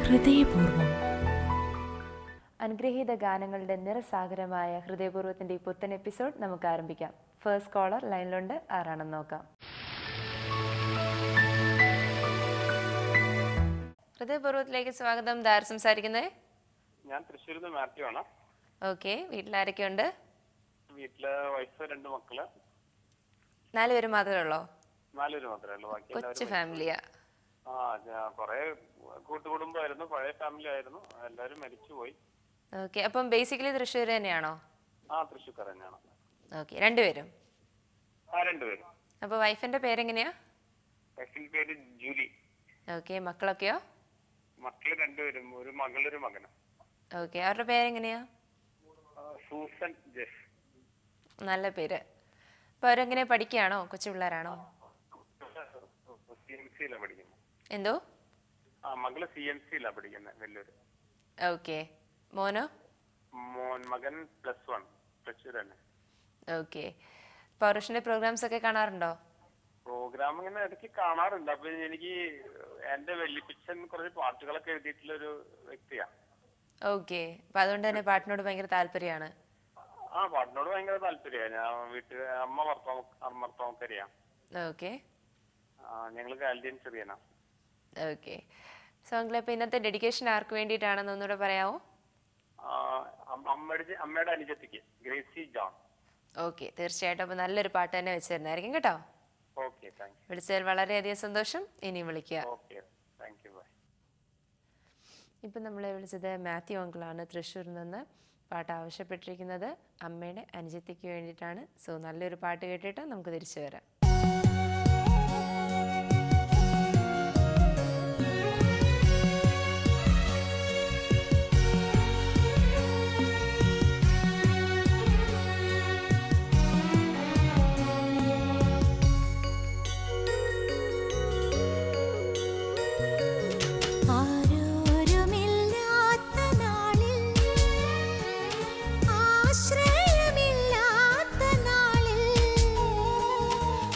ഹൃദയപൂർവ്വം അനുഗ്രഹീത ഗാനങ്ങളുടെ നിറസാഗരമായ ഹൃദയപൂർവ്വത്തിന്റെ ഈ പുത്തൻ എപ്പിസോഡ് നമുക്ക് ആരംഭിക്കാം ഫസ്റ്റ് കോളർ ലൈനിലുണ്ട് ആരാണെന്ന് നോക്കാം ഹൃദയപൂർവ്വത്തിലേക്ക് സ്വാഗതം ധാര സംസാരിക്കുന്നത് ഞാൻ തൃശ്ശൂരിൽ നിന്ന് മാത്യു ആണ് ഓക്കെ വീട്ടിലാരൊക്കെയുണ്ട് വീട്ടില് വൈഫ് രണ്ട് മക്കള് നാല് പേര് മാത്രമേ ഉള്ളോ നാലുപേര് മാത്രമേ ഉള്ളൂ ബാക്കി കൊച്ചു എല്ലാവരും ഫാമിലിയാ ആ ഞാൻ കൊറേ കൂട്ടുകുടുംബമായിരുന്നു പഴയ ഫാമിലി ആയിരുന്നു എല്ലാവരും മരിച്ചുപോയി ഓക്കെ അപ്പം ബേസിക്കലി തൃശ്ശൂർ തന്നെയാണോ ആ തൃശ്ശൂർക്കാർ തന്നെയാണ് ഓക്കെ രണ്ടുപേരും ആ രണ്ടുപേരും അപ്പോൾ വൈഫിന്റെ പേരെങ്ങനെയാ വൈഫിന്റെ പേര് ജൂലി ഓക്കെ മക്കളൊക്കെയോ മക്കള് രണ്ടുപേരും ഒരു മകളൊരു മകനും ഓക്കെ അവരുടെ പേരെങ്ങനെയാ ആ, സൂസൻ ജെഫ് നല്ല പേര് അപ്പോൾ അവരെങ്ങനെ പഠിക്കുകയാണോ കൊച്ചു പിള്ളേരാണോ സി എം സിയിലാണ് പഠിക്കുന്നത് എന്തോ ആ മകള് സി എം സിയിലാണ് പഠിക്കുന്നത് വലിയൊരു ഓക്കെ മോനോ മോൻ മകൻ പ്ലസ് വൺ തൃശ്ശൂർ തന്നെ ഓക്കെ പൗരുഷന്റെ പ്രോഗ്രാംസ് ഒക്കെ കാണാറുണ്ടോ പ്രോഗ്രാം ഇങ്ങനെ ഇടയ്ക്ക് കാണാറുണ്ട് അപ്പൊ എനിക്ക് എന്റെ വെല്ലിപ്പിച്ചൻ കുറച്ച് പാട്ടുകളൊക്കെ എഴുതിയിട്ടുള്ള ഒരു വ്യക്തിയാണ് ഓക്കെ അപ്പം അതുകൊണ്ട് തന്നെ പാട്ടിനോട് ഭയങ്കര താല്പര്യമാണ് ആ പാട്ടിനോട് ഭയങ്കര താല്പര്യമാണ് ഞാൻ വീട്ടിൽ അമ്മ ഭർത്താവ് ഭർത്താവക്കരിയാണ് ഓക്കെ ഞങ്ങൾ കാലിയൻ ചെറിയനാ ഓക്കെ സോങ്ങിൽ അപ്പോൾ ഇന്നത്തെ ഡെഡിക്കേഷൻ ആർക്ക് വേണ്ടിയിട്ടാണെന്ന് ഒന്നുകൂടെ പറയാമോ ആ, അമ്മ- അമ്മയുടെ അമ്മയുടെ അനുജത്തിക്ക് ഗ്രേസി ജോൺ ഓക്കെ തീർച്ചയായിട്ടും അപ്പോൾ നല്ലൊരു പാട്ട് തന്നെ വെച്ച് തരുന്നതായിരിക്കും കേട്ടോ ഓക്കെ താങ്ക് വിളിച്ചതിൽ വളരെയധികം സന്തോഷം ഇനിയും വിളിക്കുക you okay thank you bye ഇപ്പം നമ്മളെ വിളിച്ചത് മാത്യു അങ്കിളാണ് തൃശ്ശൂരിൽ നിന്ന് പാട്ട് ആവശ്യപ്പെട്ടിരിക്കുന്നത് അമ്മയുടെ അനുജത്തിക്ക് വേണ്ടിയിട്ടാണ് സോ നല്ലൊരു പാട്ട് കേട്ടിട്ട് നമുക്ക് തിരിച്ചു വരാം ആരോരുമില്ലാത്ത നാളിൽ ആശ്രയമില്ലാത്ത നാളിൽ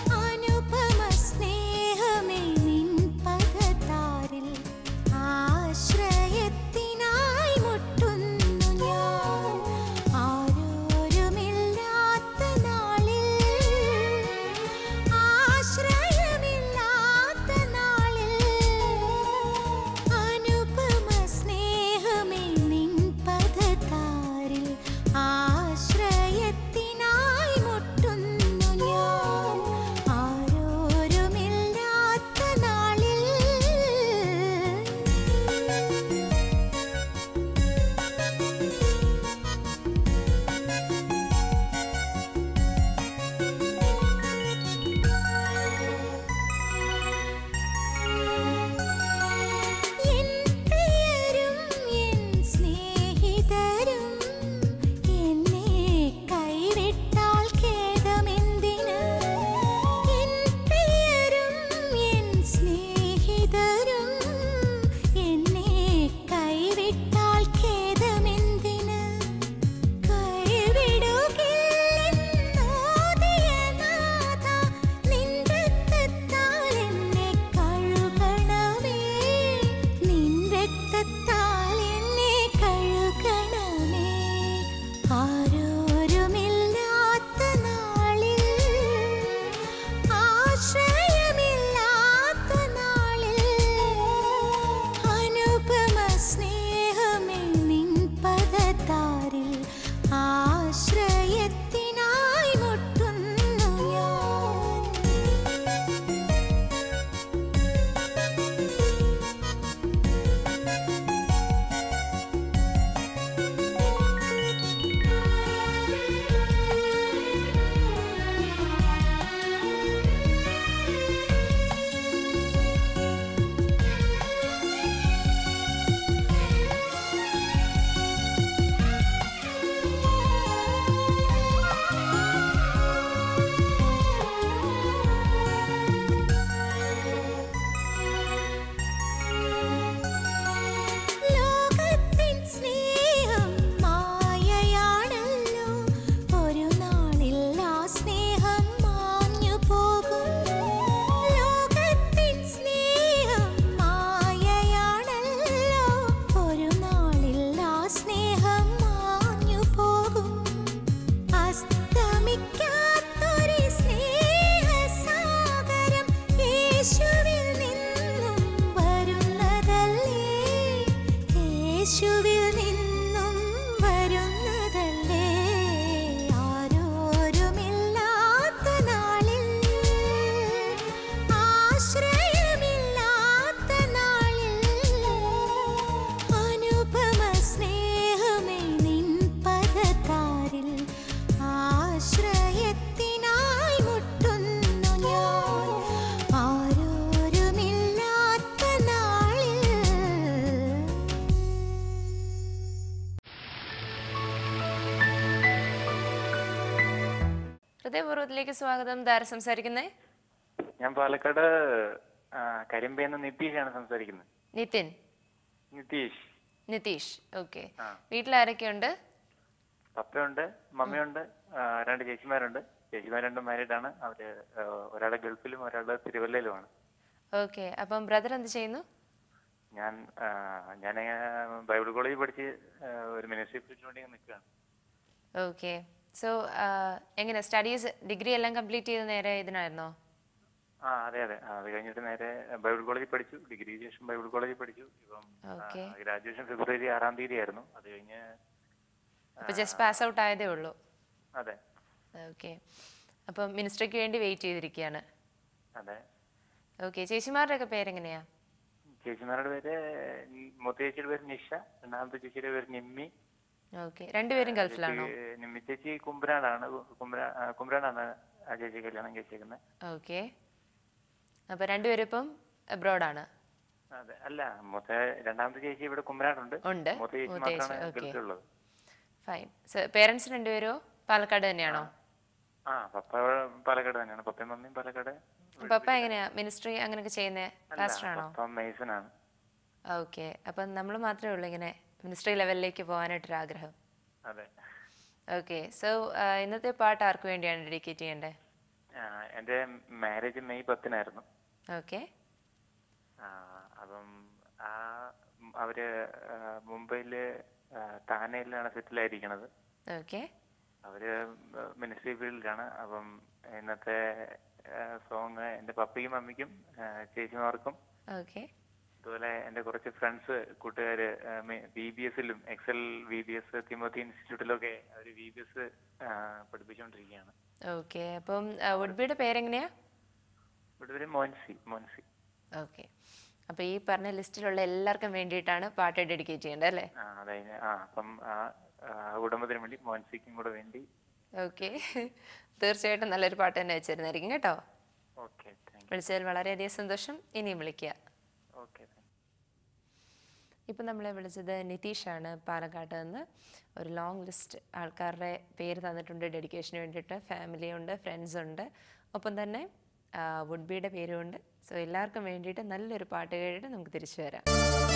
ആശ്രയമില്ലാത്ത നാളിൽ അനുപമ സ്നേഹമേ നിൻ പദതാരിൽ ആശ്രയത്തിനായി മുട്ടുന്നു ഞാൻ ആരോരുമില്ലാത്ത നാളിൽ ഹൃദയപൂർവ്വത്തിലേക്ക് സ്വാഗതം ധാര സംസാരിക്കുന്നേ ഞാൻ പാലക്കാട് ആ, കരിമ്പേന്ന് നിതീഷാണ് സംസാരിക്കുന്നത് നിതിൻ നിതീഷ് നിതീഷ് ഓക്കെ ആ. വീട്ടിലാരൊക്കെയുണ്ട് പപ്പയുണ്ട് മമ്മയുണ്ട് ആ, രണ്ട് ചേച്ചിമാരുണ്ട് ചേച്ചിമാർ രണ്ടും മാരീഡാണ് അവര് ആ, ഒരാള് ഗൾഫിലും ഒരാള് തിരുവല്ലയിലുമാണ് ഓക്കെ അപ്പം ബ്രദർ എന്ത് ചെയ്യുന്നു ഞാൻ ആ, ഞാൻ ബൈബിൾ കോളേജിൽ പഠിച്ച് ആ, ഒരു മിനിസ്ട്രിക്ക് വേണ്ടി നിൽക്കുകയാണ് ഓക്കെ സോ എങ്ങനെ സ്റ്റഡീസ് ഡിഗ്രി എല്ലാം കംപ്ലീറ്റ് ചെയ്ത് നേരെ ഇതിനായിരുന്നോ ആ അതെ അതെ ആ, അത് കഴിഞ്ഞിട്ട് നേരെ ബൈബിൾ കോളേജിൽ പഠിച്ചു ഡിഗ്രി ശേഷം ബൈബിൾ കോളേജിൽ പഠിച്ചു ഇപ്പം Okay. ഗ്രാജുവേഷൻ ഫെബ്രുവരി ആറാം തീയതി ആയിരുന്നു അത് കഴിഞ്ഞ് അപ്പൊ ജസ്റ്റ് പാസ് ഔട്ട് ആയതേ ഉള്ളൂ അതെ ഓക്കെ അപ്പം മിനിസ്ട്രിക്ക് വേണ്ടി വെയിറ്റ് ചെയ്തിരിക്കുകയാണ് അതെ ഓക്കെ ചേച്ചിമാരുടെ ഒക്കെ പേരെങ്ങനെയാ ചേച്ചിമാരുടെ പേര് മൂത്ത ചേച്ചിയുടെ പേര് നിഷ രണ്ടാമത്തെ ചേച്ചിയുടെ പേര് നിമ്മി ഓക്കെ രണ്ടുപേരും ഗൾഫിലാണോ ചേച്ചി- നിമ്മി ചേച്ചി കുമ്പനാടാണ് കുമ്പനാ ആ, കുമ്പനാടാണ് ആ ചേച്ചി കല്യാണം കഴിച്ചേക്കുന്നത് ഓക്കെ അപ്പൊ രണ്ടുപേരും ഇപ്പം അബ്രോഡാണ് അതെ അല്ല മൂത്ത രണ്ടാമത്തെ ചേച്ചി ഇവിടെ കുമ്പനാടുണ്ട് ഉണ്ട് മൂത്ത ചേച്ചി മൂത്ത ചേച്ചി മാത്രമാണ് ഓക്കെ ഗൾഫിലുള്ളത് ഫൈൻ പേരൻസ് രണ്ടുപേരോ പാലക്കാട് തന്നെയാണോ ആ പപ്പ പാലക്കാട് തന്നെയാണ് പപ്പയും മമ്മിയും പാലക്കാട് പപ്പ എങ്ങനെയാ മിനിസ്ട്രി അങ്ങനെയൊക്കെ ചെയ്യുന്നേ പാസ്റ്റർ ആണോ പപ്പ മെയ്സനാണ് ഓക്കെ അപ്പം നമ്മൾ മാത്രമേ ഉള്ളൂ ഇങ്ങനെ മിനിസ്ട്രി ലെവലിലേക്ക് പോകാനായിട്ടൊരു ആഗ്രഹം അതെ ഓക്കെ സോ ഇന്നത്തെ പാട്ട് ആർക്ക് വേണ്ടിയാണ് ഡെഡിക്കേറ്റ് ചെയ്യേണ്ടത് ആ, എന്റെ മാരേജ് മെയ് പത്തിനായിരുന്നു ഓക്കെ ആ, അപ്പം ആ ഉം, അവര് ആ, മുംബൈയില് ആ, താനെയിലാണ് സെറ്റിൽ ആയിരിക്കണത് ഓക്കെ അവര് മിനിസ്ട്രി ഫീൽഡിലാണ് അപ്പം ഇന്നത്തെ സോങ് എന്റെ പപ്പയ്ക്കും മമ്മിക്കും ആ, ചേച്ചിമാർക്കും ഓക്കെ അതുപോലെ എന്റെ കുറച്ച് ഫ്രണ്ട്സ് കൂട്ടുകാര് ബി ബി എസിലും Excel B B S Timothy ഇൻസ്റ്റിറ്റ്യൂട്ടിലൊക്കെ അവർ ബി ബി എസ് പഠിപ്പിച്ചുകൊണ്ടിരിക്കുകയാണ് ഓക്കെ അപ്പം വുഡ്ബിയുടെ പേരെങ്ങനെയാ ഇവിടെ ഒരു മോൻസി മോൻസി ഓക്കെ അപ്പോൾ ഈ പറഞ്ഞ ലിസ്റ്റിലുള്ള എല്ലാവർക്കും വേണ്ടിയിട്ടാണ് പാട്ട് ഡെഡിക്കേറ്റ് ചെയ്യേണ്ടത് അല്ലേ ആ അതായത് ആ അപ്പം ആ ആ, കുടുംബത്തിന് വേണ്ടി മോൻസിക്കും കൂടെ വേണ്ടി ഓക്കെ തീർച്ചയായിട്ടും നല്ലൊരു പാട്ട് തന്നെ വെച്ചിരുന്നായിരിക്കും കേട്ടോ ഓക്കെ താങ്ക് വിളിച്ചതിൽ വളരെയധികം സന്തോഷം ഇനിയും വിളിക്കുക യു ഓക്കെ താങ്ക് ഇപ്പം നമ്മളെ വിളിച്ചത് നിതീഷാണ് പാലക്കാട്ട് നിന്ന് ഒരു ലോങ് ലിസ്റ്റ് ആൾക്കാരുടെ പേര് തന്നിട്ടുണ്ട് ഡെഡിക്കേഷന് വേണ്ടിയിട്ട് ഫാമിലി ഉണ്ട് ഫ്രണ്ട്സ് ഉണ്ട് ഒപ്പം തന്നെ വുഡ്ബിയുടെ പേരുമുണ്ട് സോ എല്ലാവർക്കും വേണ്ടിയിട്ട് നല്ലൊരു പാട്ട് കേട്ടിട്ട് നമുക്ക് തിരിച്ചു വരാം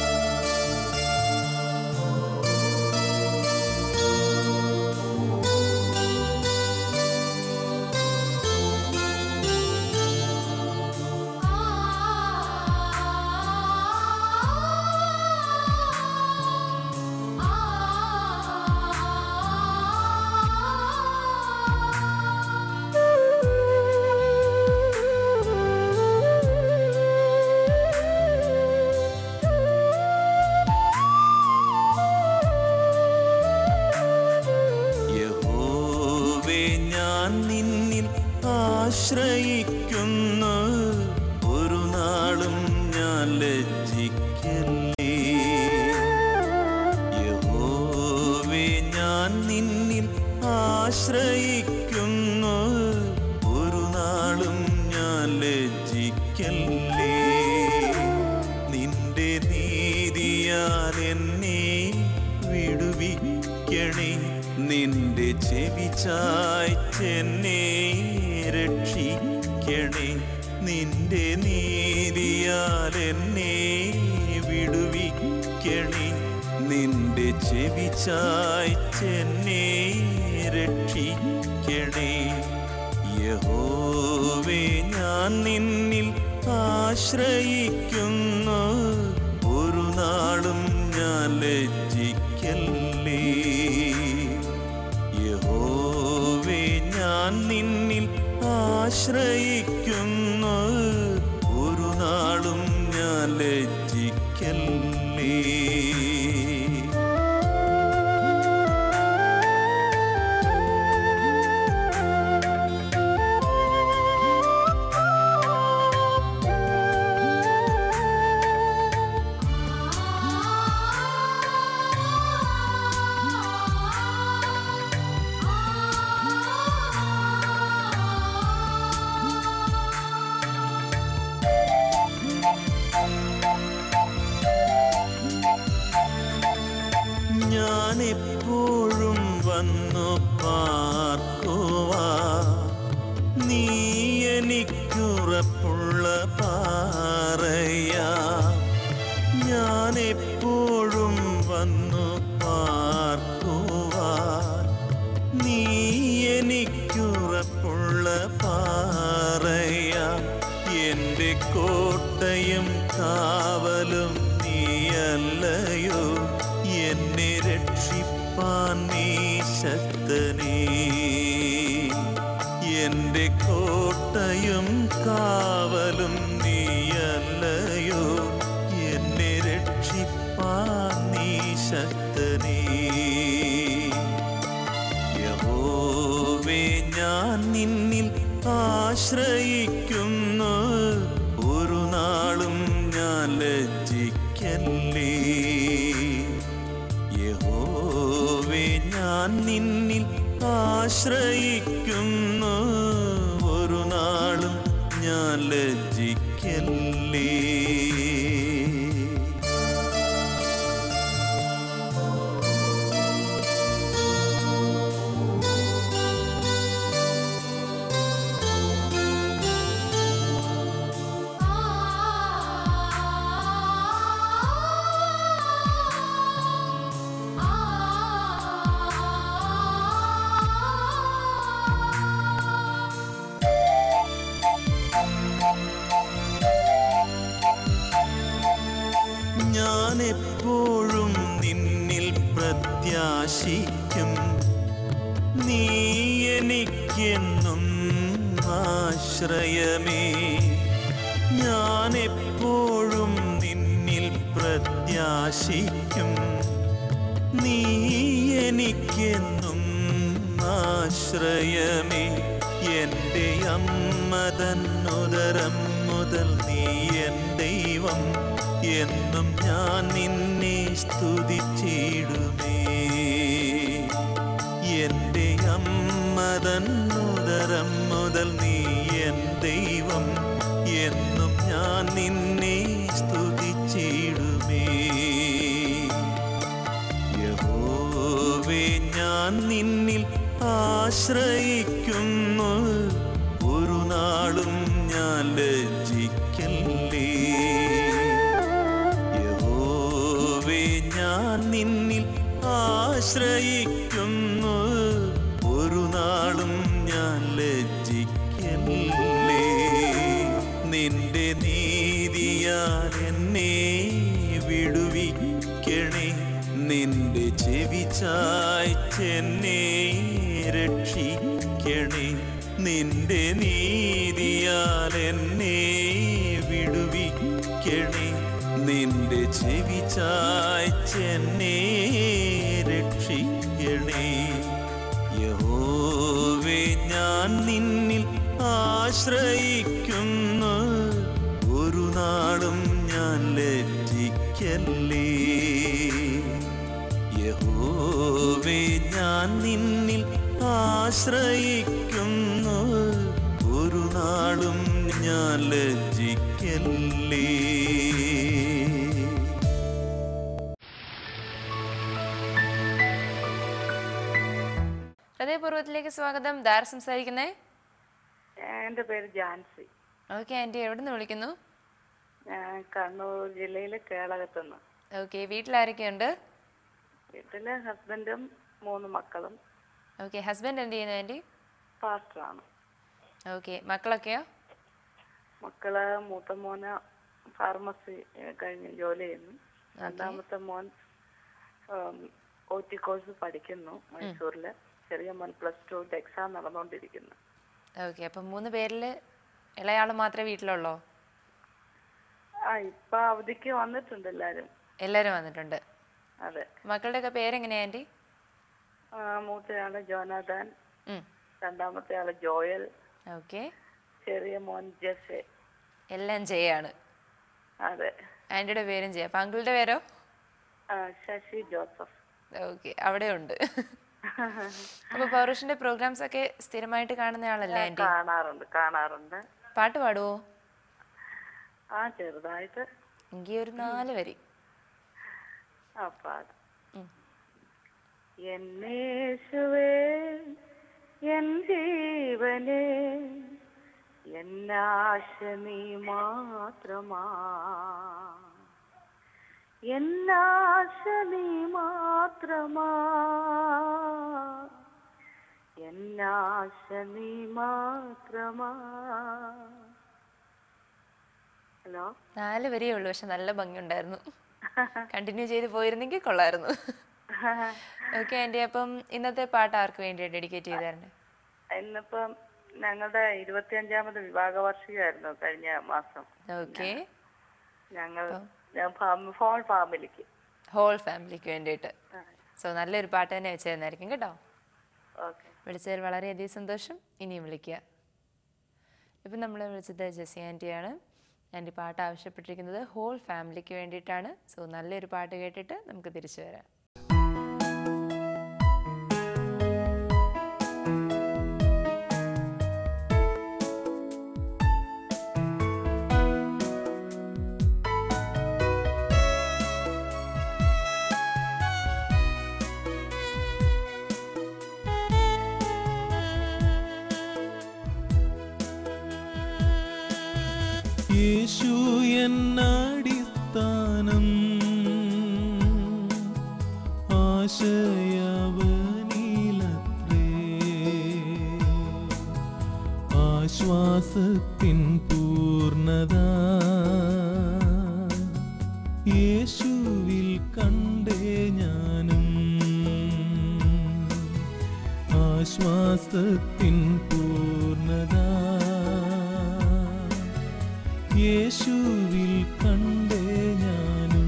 യഹോവേ ഞാൻ നിന്നിൽ ആശ്രയിക്കുന്നു ഒരു നാളും ഞാൻ ലജ്ജിക്കല്ലേ യഹോവേ ഞാൻ നിന്നിൽ ആശ്രയിക്കുന്നു ഒരു നാളും ഞാൻ ലജ്ജിക്കല്ലേ നിന്റെ നീതിയാൽ എന്നെ വിടുവിക്കണേ നിന്റെ ചെവി ചായ്ച്ചെന്നെ രക്ഷിക്കണേ നിന്റെ നീതിയാൽ എന്നെ വിടുവിക്കണേ നിന്റെ ചെവി ചായ്ച്ചെന്നെ രക്ഷിക്കണേ യഹോവേ ഞാൻ നിന്നിൽ ആശ്രയിക്കുന്നു ഒരു നാളും ഞാൻ ലജ്ജിക്കല്ലേ യഹോവേ ഞാൻ നിന്നിൽ ആശ്രയിക്കുന്നു ഒരു നാളും ഞാൻ ലജ്ജിക്കല്ലേ വന്നു പാർക്കുവാ നീ എനിക്കുറപ്പുള്ള പാറയാ ഞാൻ എപ്പോഴും വന്നു പാർക്കുവാൻ നീ എനിക്കുറപ്പുള്ള പാറയാ എൻ്റെ കോട്ടയും കാവലും നീയല്ലയോ എന്നെ രക്ഷിപ്പാൻ നീ ശക്തനേ എൻ്റെ കോട്ടയും കാവലും നീയല്ലയോ എന്നെ രക്ഷിപ്പാൻ നീ ശക്തനേ യഹോവേ ഞാൻ നിന്നിൽ ആശ്രയിക്കുന്നു ഒരു നാളും ഞാൻ ലജ്ജിക്കല്ലേ യഹോവേ ഞാൻ നിന്നിൽ ആശ്രയിക്കുന്നു ഒരു നാളും ഞാൻ ലജ്ജിക്കല്ലേ ഞാൻ എപ്പോഴും നിന്നിൽ പ്രത്യാശിക്കും നീ എനിക്കെന്നും ആശ്രയമേ ഞാൻ എപ്പോഴും നിന്നിൽ പ്രത്യാശിക്കും നീ എനിക്കെന്നും ആശ്രയമേ എൻ്റെ അമ്മതൻ ഉദരം മുതൽ നീ എൻ ദൈവം എന്നും ഞാൻ നിന്നെ സ്തുതിച്ചിടുമേ എൻ്റെ അമ്മതൻ ഉദരം മുതൽ നീ എൻ ദൈവം എന്നും ഞാൻ നിന്നെ സ്തുതിച്ചിടുമേ യഹോവേ ഞാൻ നിന്നിൽ ആശ്രയിക്കുന്നു ഒരു നാളും ഞാൻ ലജ്ജിക്കല്ലേ യഹോവേ ഞാൻ നിന്നിൽ ആശ്രയിക്കുന്നു ഒരു നാളും ഞാൻ ലജ്ജിക്കല്ലേ നിന്റെ നീതിയാൽ എന്നെ വിടുവിക്കണേ നിന്റെ ചെവി ചായ്ച്ചെന്നെ രക്ഷിക്കണേ നിന്റെ നീതിയാൽ എന്നെ വിടുവിക്കണേ നിന്റെ ചെവി ചായ്ച്ചെന്നെ രക്ഷിക്കണേ യഹോവേ ഞാൻ നിന്നിൽ ആശ്രയിക്കുന്നു ഒരു നാളും ഞാൻ ലജ്ജിക്കല്ലേ യഹോവേ ഞാൻ നിന്നിൽ ആശ്രയിക്കുന്നു ഒരു നാളും ഞാൻ ലജ്ജിക്കല്ലേ ഹൃദയപൂർവ്വത്തിലേക്ക് സ്വാഗതം ധാര സംസാരിക്കുന്നേ എൻ്റെ പേര് ജാൻസി ഓക്കെ ആൻറ്റി എവിടെ നിന്ന് വിളിക്കുന്നു ഞാൻ കണ്ണൂർ ജില്ലയിലെ കേളകത്തുനിന്ന് ഓക്കെ വീട്ടിലാരൊക്കെയുണ്ട് വീട്ടിലെ ഹസ്ബൻഡും മൂന്ന് മക്കളും ഓക്കെ ഹസ്ബൻഡ് എന്ത് ചെയ്യുന്നു ആൻറ്റി പാസ്റ്ററാണ് ഓക്കെ മക്കളൊക്കെയോ മക്കള് മൂത്ത മോന് ഫാർമസി ഏഹ്, കഴിഞ്ഞ് ജോലി ചെയ്യുന്നു രണ്ടാമത്തെ മോൻ ഒ ടി കോഴ്സ് പഠിക്കുന്നു മൈസൂരില് ചെറിയ മോൻ പ്ലസ് ടു എക്സാം നടന്നുകൊണ്ടിരിക്കുന്നു ഓക്കെ അപ്പം മൂന്ന് പേരിൽ ഇളയാൾ മാത്രമേ വീട്ടിലുള്ളോ ആ ഇപ്പൊ അവധിക്ക് വന്നിട്ടുണ്ട് എല്ലാരും എല്ലാവരും വന്നിട്ടുണ്ട് അതെ മക്കളുടെയൊക്കെ പേരെങ്ങനെയാ ആൻറ്റി ആ, മൂത്തയാള് ജോനാഥാൻ രണ്ടാമത്തെ ആള് ജോയൽ ഓക്കെ ചെറിയ മോൻ ജെസെ എല്ലാം ചെയ്യാണ് അതെ ആൻറ്റിയുടെ പേരും ചെയ്യാം അപ്പം അങ്കിളുടെ പേരോ ആ, ശശി ജോസഫ് ഓക്കെ അവിടെ ഉണ്ട് അപ്പൊ പൗരുഷിന്റെ പ്രോഗ്രാംസ് ഒക്കെ സ്ഥിരമായിട്ട് കാണുന്ന ആളല്ലേ ആന്റി കാണാറുണ്ട് കാണാറുണ്ട് പാട്ട് പാടുവോ ആ ചെറുതായിട്ട് എങ്കിൽ ഒരു നാല് വരി ആ പാടും എന്നേശുവേ എൻ ജീവനെ എന്നാശ നീ മാത്രമാ എന്നാശ നീ മാത്രമാ എന്നാശ നീ മാത്രമാ ഹലോ നാല് വരെയേ ഉള്ളൂ പക്ഷെ നല്ല ഭംഗിയുണ്ടായിരുന്നു കണ്ടിന്യൂ ചെയ്ത് പോയിരുന്നെങ്കിൽ കൊള്ളായിരുന്നു ഓക്കെ ആൻറ്റി അപ്പം ഇന്നത്തെ പാട്ട് ആർക്ക് വേണ്ടിയാണ് ഡെഡിക്കേറ്റ് ചെയ്തായിരുന്നു ഇന്നിപ്പം ഞങ്ങളുടെ ഇരുപത്തിയഞ്ചാമത് വിവാഹ വാർഷികമായിരുന്നു കഴിഞ്ഞ മാസം ഓക്കെ ഞങ്ങൾ ഞാൻ ഫാം- ഫോൺ ഫാമിലിക്ക് ഹോൾ ഫാമിലിക്ക് വേണ്ടിയിട്ട് സോ നല്ലൊരു പാട്ട് തന്നെ വെച്ച് തന്നായിരിക്കും കേട്ടോ ഓക്കെ വിളിച്ചതിൽ വളരെയധികം സന്തോഷം ഇനിയും വിളിക്കുക ഇപ്പം നമ്മൾ വിളിച്ചത് ജെസി ആൻറ്റിയാണ് ആൻറ്റി പാട്ട് ആവശ്യപ്പെട്ടിരിക്കുന്നത് ഹോൾ ഫാമിലിക്ക് വേണ്ടിയിട്ടാണ് സോ നല്ലൊരു പാട്ട് കേട്ടിട്ട് നമുക്ക് തിരിച്ചു വരാം യേശു എന്നടിസ്ഥാനം ആശയവനിലത്രേ ആശ്വാസത്തിൻ പൂർണ്ണത യേശുവിൽ കണ്ടേ ഞാനും ആശ്വാസത്തിൻ പൂർണ്ണത യേശുവിൽ കണ്ടേ ഞാനും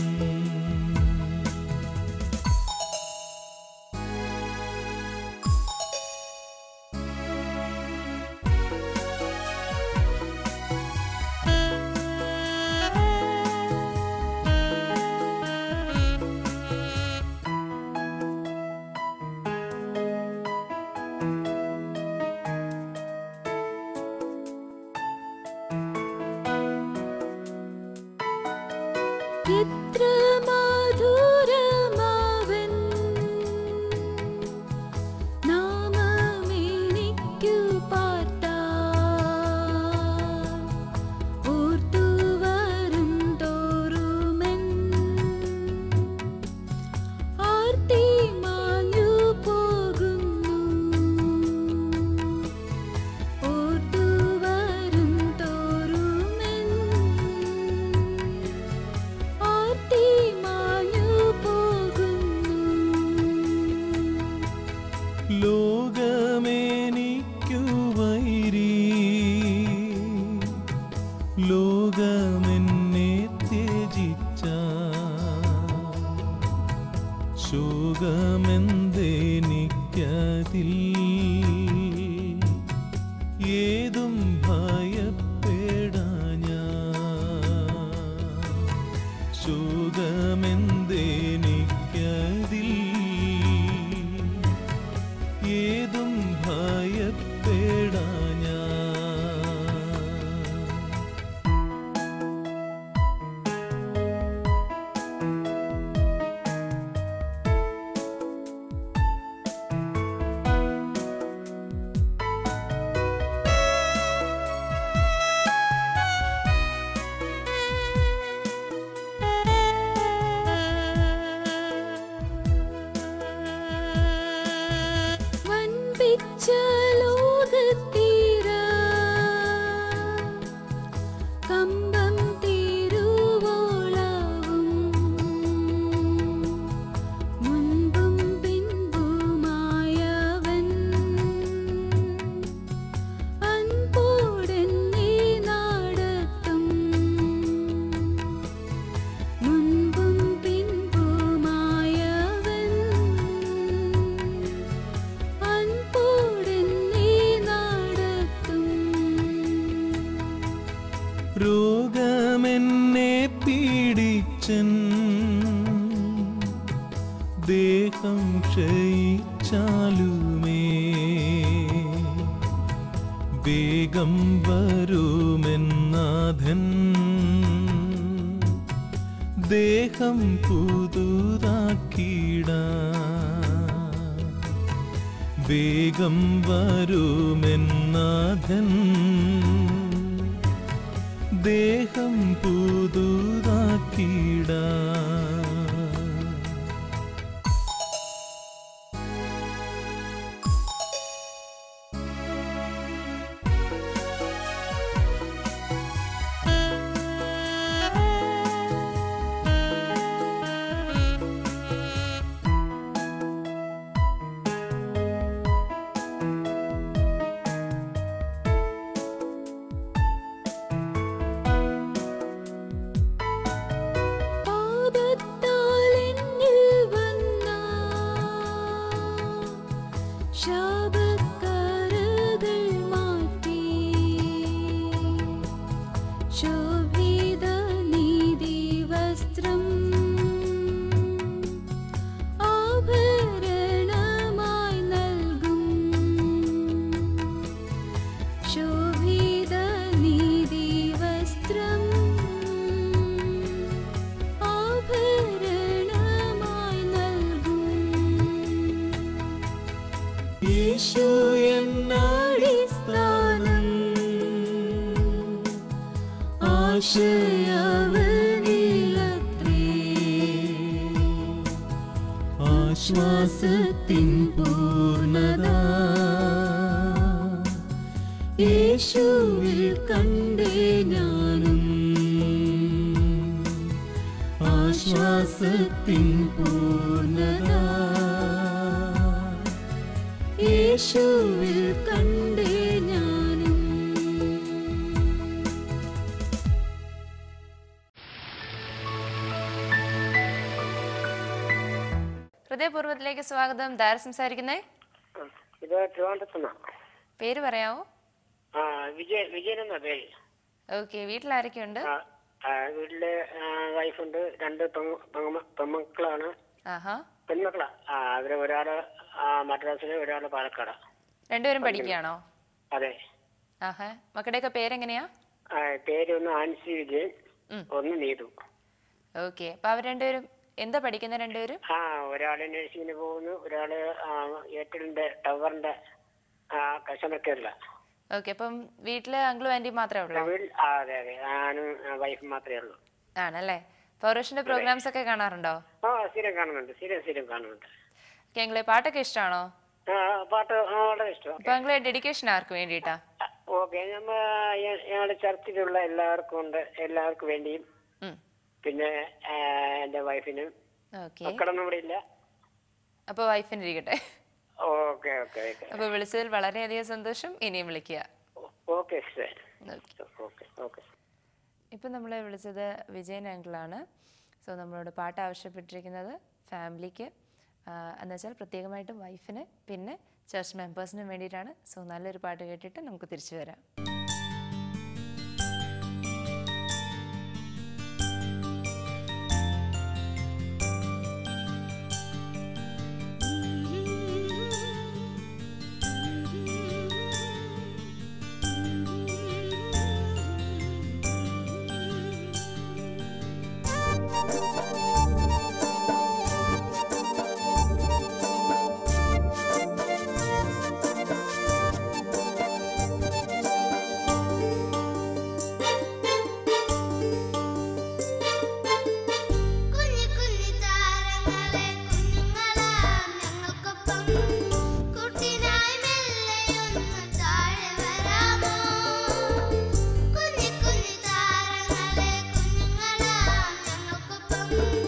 എത്ര മധുരമാവൻ നാമമെനിക്കു പാർത്താൻ ഓർത്തു വരും തോറുമെൻ ആർത്തി മാഞ്ഞു പോകുന്നു ഓർത്തു വരും തോറുമെൻ ആർത്തി മാഞ്ഞു പോകുന്നു ലോകമേനിക്കു വൈരി ലോകമെന്നെ ത്യജിച്ച ശോകമെന്തെനിക്കതിൽ ഏതും ഭയപ്പെടാഞ്ഞ ശോകമെന്തെനിക്കതിൽ ഏതും ഭയപ്പെടാഞ്ഞ വൻപിച്ച ലോകത്തീര കമ്പം തീരുവോളവും മുൻപും പിൻപുമായവൻ അൻപോടെന്നെ നടത്തും മുൻപും പിൻപുമായവൻ അൻപോടെന്നെ നടത്തും രോഗമെന്നെ പീഡിച്ചൻ ദേഹം ക്ഷയിച്ചാലുമേ വേഗം വരുമെന്നാഥൻ ദേഹം പുതുതാക്കിടാൻ വേഗം വരുമെന്നാഥൻ ദേഹം പുതുതാക്കിടാ പാപത്താൽ എന്നിൽ വന്ന ശാപക്കരകൾ മാറ്റി ശോഭിത നീതി വസ്ത്രം ആഭരണമായി നൽകും ശോഭിത നീതി വസ്ത്രം ആഭരണമായി നൽകും യേശു എന്നാടിസ്ഥാനം ആശയവനിലത്രേ ആശ്വാസത്തിൻ പൂർണ്ണത യേശുവിൽ കണ്ടേ ഞാനും ആശ്വാസത്തിൻ പൂർണ്ണത യേശുവിൽ കണ്ടേ ഞാനും ഹൃദയപൂർവ്വത്തിലേക്ക് സ്വാഗതം ധാര സംസാരിക്കുന്നേ ഇത് ട്രിവാൻഡ്രത്തുനിന്നാ പേര് പറയാവോ ആ വിജയ വിജയൻ എന്നാ പേര് ഓക്കെ വീട്ടിൽ ആരൊക്കെയുണ്ട് ആ, ആ, വീട്ടില് വൈഫുണ്ട് രണ്ട് പെങ്ങ- പെങ്ങ- പെൺമക്കളാണ് ആഹാ പെൺമക്കളാ ആ അവര് ഒരാള് ആ, മദ്രാസില് ഒരാള് പാലക്കാട് രണ്ടുപേരും പഠിക്കുകയാണോ അതെ ആഹാ മക്കളുടെയൊക്കെ പേരെങ്ങനെയാ ആ, പേര് ഒന്ന് ആൻസി വിജയൻ ഉം. ഒന്ന് നീതു ഓക്കെ അപ്പൊ അവർ രണ്ടുപേരും എന്താ പഠിക്കുന്ന രണ്ടുപേരും ആ ഒരാള് നഴ്സിങ്ങിന് പോകുന്നു ഒരാള് ആ, എയർടെലിന്റെ ടവറിന്റെ കസ്റ്റമർ ഓക്കെ അപ്പം വീട്ടില് അങ്കിളും ആന്റിയും മാത്രമേ ഉള്ളൂ വീട്ടിൽ ആ, അതെ അതെ ഞാനും വൈഫും മാത്രമേ ഉള്ളൂ ആണല്ലേ പൗരോഷിന്റെ പ്രോഗ്രാംസ് ഒക്കെ കാണാറുണ്ടോ ആ സ്ഥിരം കാണുന്നുണ്ട് സ്ഥിരം സ്ഥിരം കാണുന്നുണ്ട് ഓക്കെ അങ്കിളെ പാട്ടൊക്കെ ഇഷ്ടമാണോ ആ പാട്ട് ആ, വളരെ ഇഷ്ടം അപ്പൊ അങ്കിളെ ഡെഡിക്കേഷൻ ആർക്ക് വേണ്ടിയിട്ടാ ഓക്കെ നമ്മ ഞങ്ങളുടെ ചർച്ചിലുള്ള എല്ലാവർക്കും ഉണ്ട് എല്ലാവർക്കും വേണ്ടിയും ഉം. പിന്നെ ആ, എൻ്റെ വൈഫിനും ഓക്കെ മക്കളൊന്നും ഇവിടെ ഇല്ല അപ്പൊ വൈഫിന് ഇരിക്കട്ടെ ഓക്കെ ഓക്കെ ഓക്കെ അപ്പൊ വിളിച്ചതിൽ വളരെയധികം സന്തോഷം ഇനിയും വിളിക്കുക okay sir okay okay okay ഇപ്പം നമ്മളെ വിളിച്ചത് വിജയൻ അങ്കിളാണ് സോ നമ്മളോട് പാട്ട് ആവശ്യപ്പെട്ടിരിക്കുന്നത് ഫാമിലിക്ക് എന്നുവെച്ചാൽ പ്രത്യേകമായിട്ടും വൈഫിന് പിന്നെ ചർച്ച് മെമ്പേഴ്സിനും വേണ്ടിയിട്ടാണ് സോ നല്ലൊരു പാട്ട് കേട്ടിട്ട് നമുക്ക് തിരിച്ചു വരാം കുഞ്ഞി കുഞ്ഞി താരങ്ങളെ കുഞ്ഞുങ്ങളാം ഞങ്ങൾക്കൊപ്പം കുട്ടിനായി മെല്ലെയൊന്ന് താഴെ വരാമോ കുഞ്ഞി കുഞ്ഞി താരങ്ങളെ കുഞ്ഞുങ്ങളാം ഞങ്ങൾക്കൊപ്പം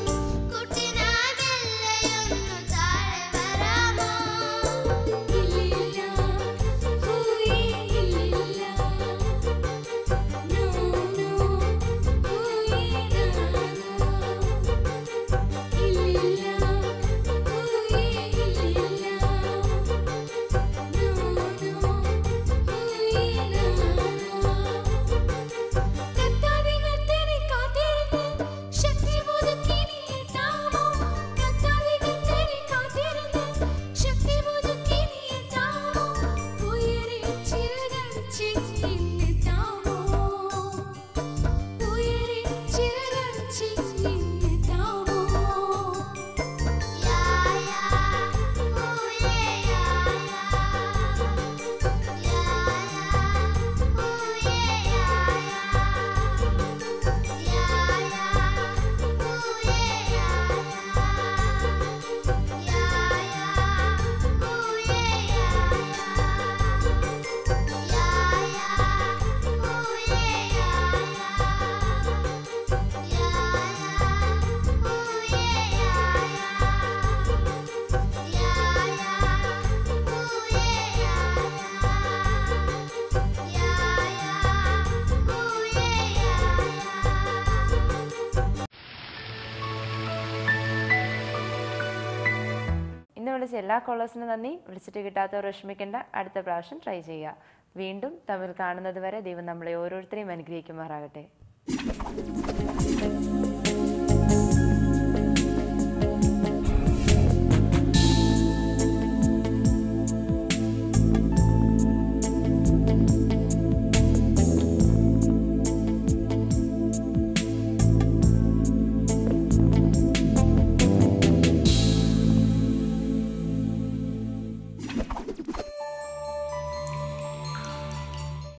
വിളിച്ച എല്ലാ കോളേഴ്സിനും നന്ദി വിളിച്ചിട്ട് കിട്ടാത്തവർ വിഷമിക്കേണ്ട അടുത്ത പ്രാവശ്യം ട്രൈ ചെയ്യുക വീണ്ടും തമ്മിൽ കാണുന്നത് വരെ ദൈവം നമ്മളെ ഓരോരുത്തരെയും അനുഗ്രഹിക്കുമാറാകട്ടെ